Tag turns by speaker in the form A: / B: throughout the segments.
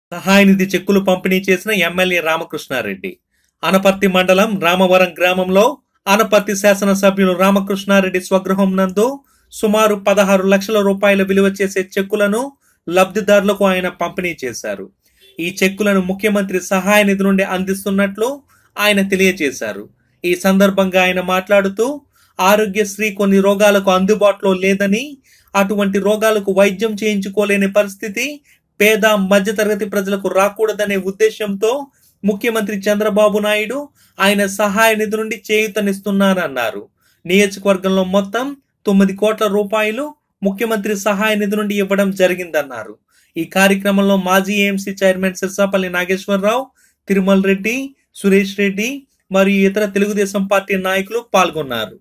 A: సహాయనిధి చెక్కులు పంపిణీ చేసిన ఎమ్మెల్యే రామకృష్ణారెడ్డి అనపర్తి మండలం రామవరం గ్రామంలో అనపర్తి శాసనసభ్యులు రామకృష్ణారెడ్డి స్వగృహం నందు సుమారు పదహారు లక్షల రూపాయల విలువ చేసే చెక్కులను లబ్ధిదారులకు ఆయన పంపిణీ చేశారు ఈ చెక్కులను ముఖ్యమంత్రి సహాయ నిధి నుండి అందిస్తున్నట్లు ఆయన తెలియజేశారు ఈ సందర్భంగా ఆయన మాట్లాడుతూ ఆరోగ్యశ్రీ కొన్ని రోగాలకు అందుబాటులో లేదని అటువంటి రోగాలకు వైద్యం చేయించుకోలేని పరిస్థితి పేద మధ్యతరగతి ప్రజలకు రాకూడదనే ఉద్దేశంతో ముఖ్యమంత్రి చంద్రబాబు నాయుడు ఆయన సహాయ నిధి నుండి చేయూతనిస్తున్నారన్నారు నియోజకవర్గంలో మొత్తం తొమ్మిది కోట్ల రూపాయలు ముఖ్యమంత్రి సహాయ నిధి నుండి ఇవ్వడం జరిగిందన్నారు ఈ కార్యక్రమంలో మాజీ ఏఎంసీ చైర్మన్ సిర్సాపల్లి నాగేశ్వరరావు తిరుమల్ రెడ్డి సురేష్ రెడ్డి మరియు ఇతర తెలుగుదేశం పార్టీ నాయకులు పాల్గొన్నారు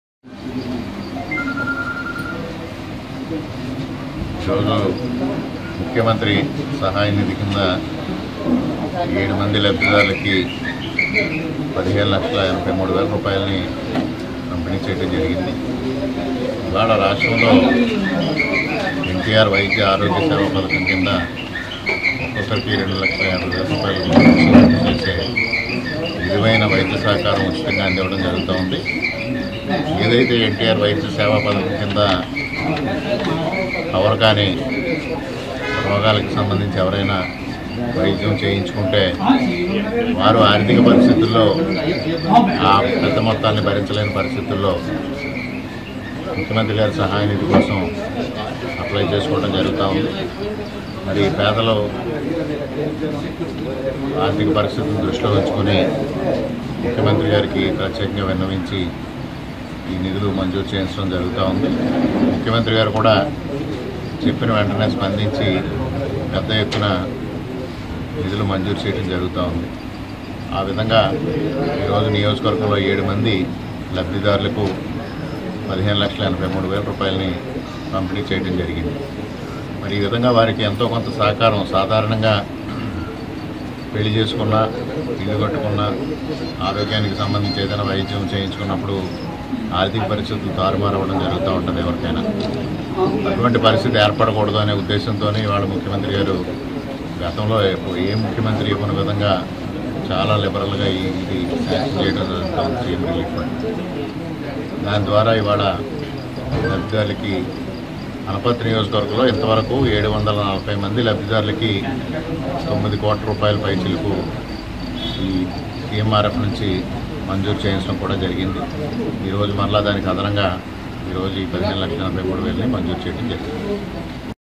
B: ఈరోజు ముఖ్యమంత్రి సహాయ నిధి కింద ఏడు మంది లబ్ధిదారులకి పదిహేను లక్షల ఎనభై మూడు వేల రూపాయలని పంపిణీ చేయడం జరిగింది ఇవాళ రాష్ట్రంలో ఎన్టీఆర్ వైద్య ఆరోగ్య సేవ పథకం కింద ఒక్కొక్కరికి రెండు లక్షల యాభై వేల రూపాయలు చేసే విలువైన వైద్య సహకారం ఉచితంగా అందివ్వడం జరుగుతూ ఉంది ఏదైతే ఎన్టీఆర్ వైద్య సేవా పథకం కింద కవర్ కాని రోగాలకు సంబంధించి ఎవరైనా వైద్యం చేయించుకుంటే వారు ఆర్థిక పరిస్థితుల్లో ఆ పెద్ద మొత్తాన్ని భరించలేని పరిస్థితుల్లో ముఖ్యమంత్రి గారి సహాయ నిధి కోసం అప్లై చేసుకోవడం జరుగుతూ ఉంది మరి పేదలు ఆర్థిక పరిస్థితులను దృష్టిలో ఉంచుకొని ముఖ్యమంత్రి గారికి ప్రత్యేకంగా విన్నవించి ఈ నిధులు మంజూరు చేయించడం జరుగుతూ ఉంది ముఖ్యమంత్రి గారు కూడా చెప్పిన వెంటనే స్పందించి పెద్ద ఎత్తున నిధులు మంజూరు చేయడం జరుగుతూ ఉంది ఆ విధంగా ఈరోజు నియోజకవర్గంలో ఏడు మంది లబ్ధిదారులకు పదిహేను లక్షల ఎనభై మూడు వేల రూపాయలని పంపిణీ చేయడం జరిగింది మరి ఈ విధంగా వారికి ఎంతో కొంత సహకారం సాధారణంగా పెళ్లి చేసుకున్నా ఇల్లు కట్టుకున్నా ఆరోగ్యానికి సంబంధించి ఏదైనా వైద్యం చేయించుకున్నప్పుడు ఆర్థిక పరిస్థితులు తారుమారవడం జరుగుతూ ఉంటుంది ఎవరికైనా అటువంటి పరిస్థితి ఏర్పడకూడదు అనే ఉద్దేశంతోనే ఇవాళ ముఖ్యమంత్రి గారు గతంలో ఎప్పుడు ఏ ముఖ్యమంత్రి ఇవ్వని విధంగా చాలా లిబరల్గా ఈ ఇది శాంక్షన్ చేయడం జరుగుతూ ఉంది సీఎం రిలీఫ్ ఫండ్ దాని ద్వారా ఇవాళ లబ్ధిదారులకి అనపత్రి నియోజకవర్గంలో ఇంతవరకు ఏడు వందల నలభై మంది లబ్ధిదారులకి తొమ్మిది కోట్ల రూపాయల పైచిలకు ఈ సీఎంఆర్ఎఫ్ నుంచి మంజూరు చేయించడం కూడా జరిగింది ఈరోజు మరలా దానికి అదనంగా ఈరోజు ఈ పదిహేను లక్షల ఎనభై మూడు వేలని మంజూరు చేయడం జరిగింది